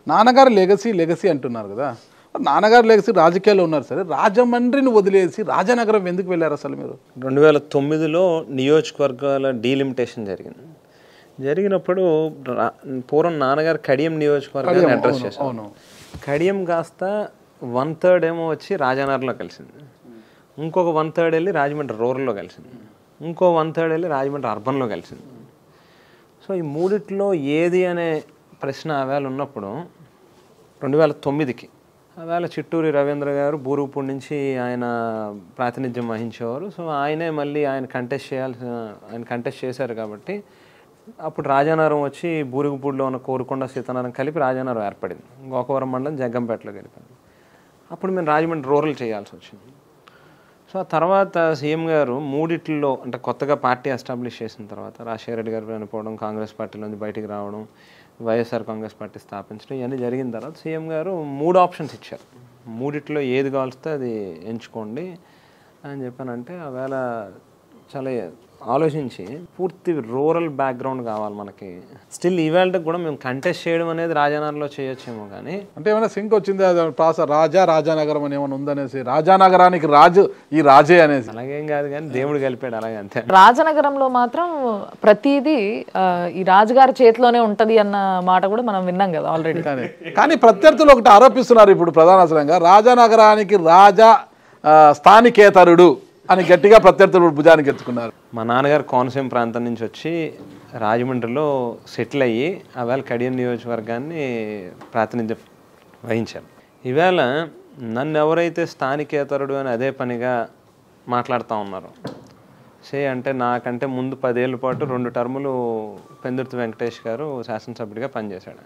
నాన్నగారు legacy legacy అంటున్నారు కదా మరి నాన్నగారు లెగసీ రాజకీయాల్లో ఉన్నారు సరే రాజమండ్రిని వదిలేసి రాజనగరం ఎందుకు వెళ్ళారు అసలు మీరు రెండు వేల తొమ్మిదిలో నియోజకవర్గాల డీలిమిటేషన్ జరిగింది జరిగినప్పుడు రా- పూర్వం నాన్నగారు కడియం నియోజకవర్గాన్ని అడ్రస్ చేశారు అవును కడియం కాస్త వన్ థర్డ్ ఏమో వచ్చి రాజానగర్లో కలిసింది ఇంకొక వన్ థర్డ్ వెళ్ళి రాజమండ్రి రూరల్లో కలిసింది ఇంకో వన్ థర్డ్ వెళ్ళి రాజమండ్రి అర్బన్లో కలిసింది సో ఈ మూడిట్లో ఏది అనే ప్రశ్న ఆవేళ ఉన్నప్పుడు రెండు వేల తొమ్మిదికి ఆవేళ చిట్టూరి రవీంద్ర గారు బూరుగుపూడి నుంచి ఆయన ప్రాతినిధ్యం వహించేవారు సో ఆయనే మళ్ళీ ఆయన కంటెస్ట్ చేయాల్సిన ఆయన కంటెస్ట్ చేశారు కాబట్టి అప్పుడు రాజానగరం వచ్చి బూరుగుపూడిలో ఉన్న కోరుకొండ సీతానగరం కలిపి రాజానగరం ఏర్పడింది గోకవరం మండలం జగ్గంపేటలో కలిపింది అప్పుడు మేము రాజమండ్రి రూరల్ చేయాల్సి వచ్చింది సో ఆ తర్వాత సీఎం గారు మూడిట్లో అంటే కొత్తగా పార్టీ ఎస్టాబ్లిష్ చేసిన తర్వాత రాజశేఖర రెడ్డి గారు చనిపోవడం కాంగ్రెస్ పార్టీలో నుంచి బయటికి రావడం వైఎస్ఆర్ కాంగ్రెస్ పార్టీ స్థాపించడం ఇవన్నీ జరిగిన తర్వాత సీఎం గారు మూడు ఆప్షన్స్ ఇచ్చారు మూడిట్లో ఏది కావాల్స్తే అది ఎంచుకోండి అని చెప్పానంటే ఆవేళ చాలా ఆలోచించి పూర్తి రూరల్ బ్యాక్గ్రౌండ్ కావాలి మనకి స్టిల్ ఈవేళకి కూడా మేము కంటెస్ట్ చేయడం అనేది రాజానగర్లో చేయొచ్చేమో కానీ అంటే ఏమైనా సింక్ వచ్చింది అది ప్రాస రాజా రాజానగరం అని ఏమైనా ఉందనేసి రాజానగరానికి రాజు ఈ రాజే అనేసి అలాగేం కాదు కానీ దేవుడు కలిపాడు అలాగే అంతే రాజనగరంలో మాత్రం ప్రతిదీ ఆ, ఈ రాజుగారి చేతిలోనే ఉంటది అన్న మాట కూడా మనం విన్నాం కదా ఆల్రెడీ కానీ కానీ ప్రత్యర్థులు ఒకటి ఆరోపిస్తున్నారు ఇప్పుడు ప్రధానంగా రాజానగరానికి రాజా ఆ, స్థానికేతరుడు అని గట్టిగా ప్రత్యర్థులు భుజానికి ఎత్తుకున్నారు మా నాన్నగారు కోనసీమ ప్రాంతం నుంచి వచ్చి రాజమండ్రిలో సెటిల్ అయ్యి ఆవేళ కడియం నియోజకవర్గాన్ని ప్రాతినిధ్యం వహించారు ఈవేళ నన్ను ఎవరైతే స్థానికేతరుడు అని అదే పనిగా మాట్లాడుతూ ఉన్నారు సే అంటే నాకంటే ముందు పదేళ్ల పాటు రెండు టర్ములు పెందుర్తి వెంకటేష్ గారు శాసనసభ్యుడిగా పనిచేశాడు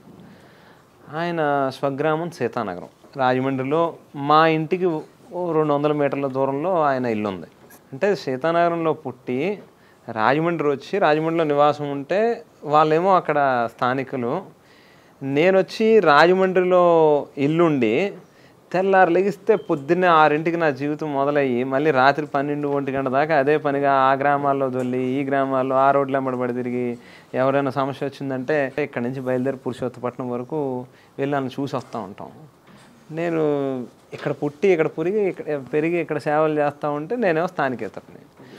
ఆయన స్వగ్రామం సీతానగరం రాజమండ్రిలో మా ఇంటికి ఓ రెండు వందల మీటర్ల దూరంలో ఆయన ఇల్లు ఉంది అంటే సీతానగరంలో పుట్టి రాజమండ్రి వచ్చి రాజమండ్రిలో నివాసం ఉంటే వాళ్ళేమో అక్కడ స్థానికులు నేను వచ్చి రాజమండ్రిలో ఇల్లుండి తెల్లారు లెగిస్తే పొద్దున్నే ఆరింటికి నా జీవితం మొదలయ్యి మళ్ళీ రాత్రి పన్నెండు ఒంటి గంట దాకా అదే పనిగా ఆ గ్రామాల్లో దొల్లి ఈ గ్రామాల్లో ఆ రోడ్లు వెంబడి తిరిగి ఎవరైనా సమస్య వచ్చిందంటే ఇక్కడ నుంచి బయలుదేరి పురుషోత్తపట్నం వరకు వెళ్ళి నన్ను చూసి వస్తూ ఉంటాం నేను ఇక్కడ పుట్టి ఇక్కడ పురిగి ఇక్కడ పెరిగి ఇక్కడ సేవలు చేస్తూ ఉంటే నేనేమో స్థానికేతరని